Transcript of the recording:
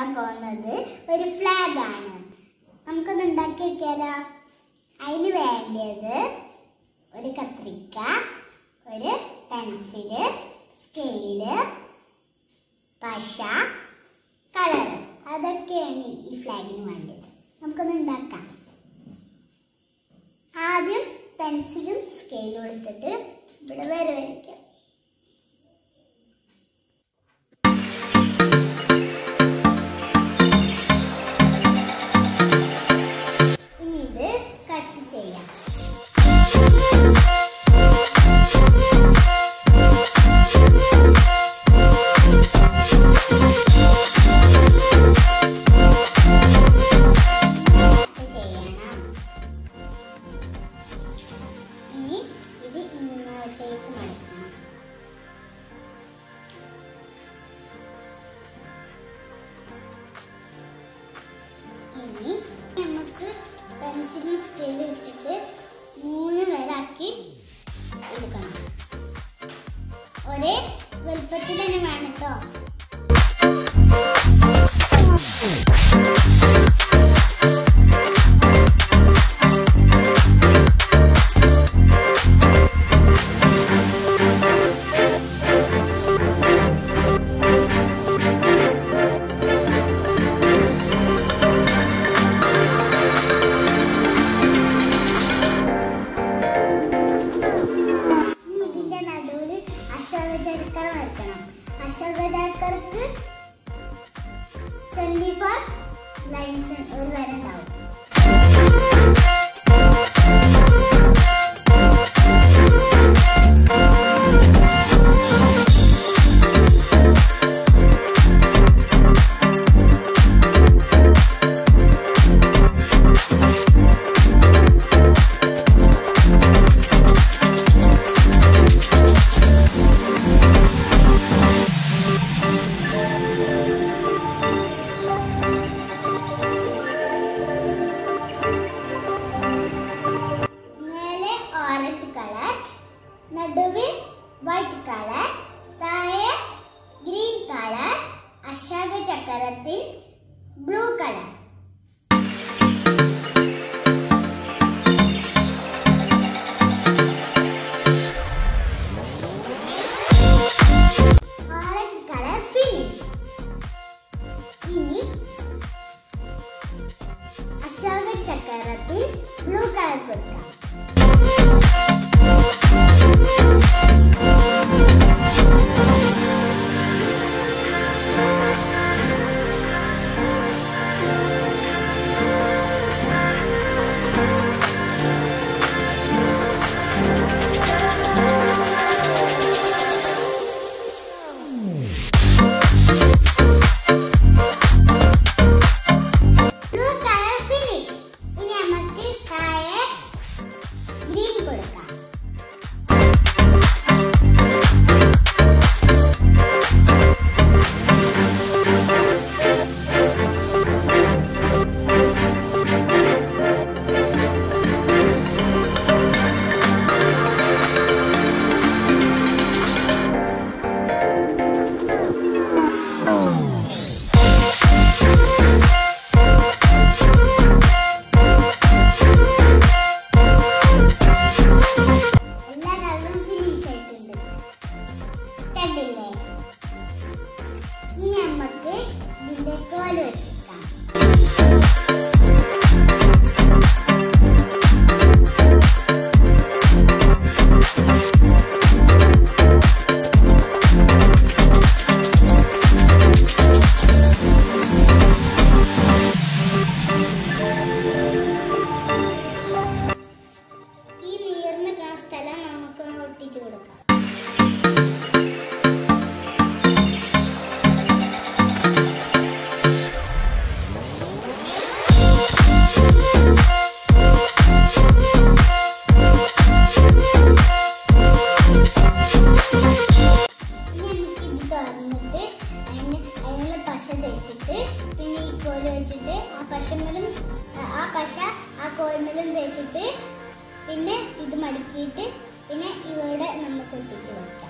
ഉണ്ടാക്കാൻ പോകുന്നത് ഒരു ഫ്ലാഗ് ആണ് നമുക്കൊന്ന് ഉണ്ടാക്കി വെക്കാലോ അതിന് വേണ്ടത് ഒരു കത്രിക്ക ഒരു പെൻസില് സ്കെയില് പശ കളർ അതൊക്കെയാണ് ഈ ഫ്ലാഗിന് വേണ്ടത് നമുക്കൊന്ന് ഉണ്ടാക്കാം ആദ്യം പെൻസിലും സ്കെയിലും എടുത്തിട്ട് ഇവിടെ വരെ വരയ്ക്കാം ഇനി ഇത് കട്ട് ചെയ്യാം കട്ട് ചെയ്യണം ഇനി ഇത് ഇങ്ങോട്ടേക്ക് മടക്കണം ഇനി നമുക്ക് പെൻസിലും സ്കെയിലും വെച്ചിട്ട് മൂന്ന് പേരാക്കി എടുക്കണം ഒരേ വലുപ്പത്തിൽ തന്നെ വേണം കേട്ടോ ഇനി ഇതിന്റെ നടുവിൽ അശോക ചക്രം വെക്കണം അശോക ചക്രക്ക് ട്വന്റി ഫോർ ലൈൻസ് ഒരു വര ഉണ്ടാവും മേലെ ഓറഞ്ച് കളർ നടുവിൽ വൈറ്റ് കളർ താഴെ ഗ്രീൻ കളർ അശോക ചക്രത്തിൽ blue colour orange colour finish ഇനി അശോക ചക്രത്തിൽ ബ്ലൂ കളർ കൊടുക്കാം ബ്ലൂ കളർ ഫിനിഷ് ഇനി നമുക്ക് താഴെ ഗ്രീൻ കൊടുക്കാം എല്ലാ കളറും ഫിനിഷ് ആയിട്ടുണ്ട് കണ്ടില്ലേ ഇനി നമുക്ക് ഇതിന്റെ കോല് വെച്ചിട്ടാം ഈ നീർന്ന് കാണുന്ന സ്ഥലം നമുക്കൊന്ന് ഒട്ടിച്ചു കൊടുക്കാം ഇനി നമുക്ക് ഇത് തുറന്നിട്ട് അതിന് അതിനുള്ള പശ തേച്ചിട്ട് പിന്നെ ഈ കോല് വെച്ചിട്ട് ആ പശമലും ആ പശ ആ കോൽമലും തേച്ചിട്ട് പിന്നെ ഇത് മടക്കിയിട്ട് പിന്നെ ഇവിടെ നമുക്ക് ഒട്ടിച്ച് വെക്കാം